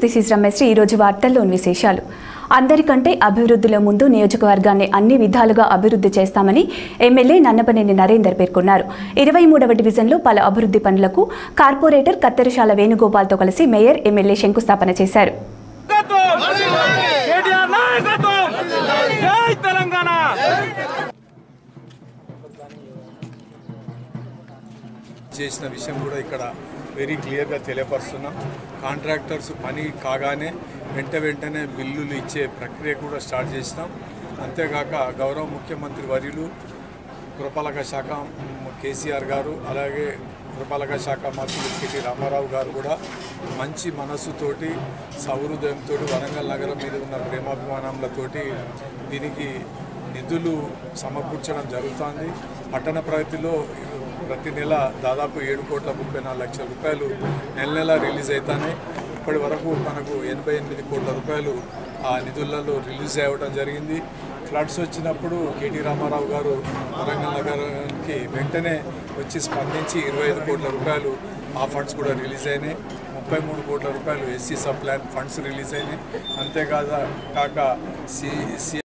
this is రమేశ్రీ ఈరోజు వార్తల్లోని విశేషాలు అందరికంటే అభివృద్ధిలో ముందు నియోజకవర్గాన్ని అన్ని విధాలుగా అభివృద్ధి చేస్తామని ఎమ్మెల్యే నన్నపనేని నరేందర్ పేర్కొన్నారు ఇరవై మూడవ డివిజన్లో పలు అభివృద్ధి పనులకు కార్పొరేటర్ కత్తెరశాల వేణుగోపాల్తో కలిసి మేయర్ ఎమ్మెల్యే శంకుస్థాపన చేశారు నాయకత్వం కేటీఆర్ నాయకత్వం జై తెలంగాణ చేసిన విషయం కూడా ఇక్కడ వెరీ క్లియర్గా తెలియపరుస్తున్నాం కాంట్రాక్టర్స్ పని కాగానే వెంట వెంటనే బిల్లులు ఇచ్చే ప్రక్రియ కూడా స్టార్ట్ చేసినాం అంతేకాక గౌరవ ముఖ్యమంత్రి వర్యులు పురపాలక శాఖ మ్, కేసీఆర్ గారు అలాగే పురపాలక శాఖ మంత్రులు కేటీ రామారావు గారు కూడా మంచి మనస్సుతోటి సౌహృదయంతో వరంగల్ నగరం మీద ఉన్న ప్రేమాభిమానములతోటి దీనికి నిధులు సమకూర్చడం జరుగుతుంది పట్టణ ప్రగతిలో ప్రతి నెల దాదాపు ఏడు కోట్ల ముప్పై నాలుగు లక్షల రూపాయలు నెల నెల రిలీజ్ అవుతాయి ఇప్పటి వరకు మనకు ఎనభై ఎనిమిది కోట్ల రూపాయలు ఆ నిధులలో రిలీజ్ అవ్వడం జరిగింది ఫ్లడ్స్ వచ్చినప్పుడు కేటీ రామారావు గారు వరంగల్ నగరానికి వెంటనే వచ్చి స్పందించి ఇరవై ఐదు కోట్ల రూపాయలు ఆ ఫండ్స్ కూడా రిలీజ్ అయినాయి ముప్పై మూడు కోట్ల రూపాయలు SC sub plan funds release అయినాయి అంతేకాక కాక సి సి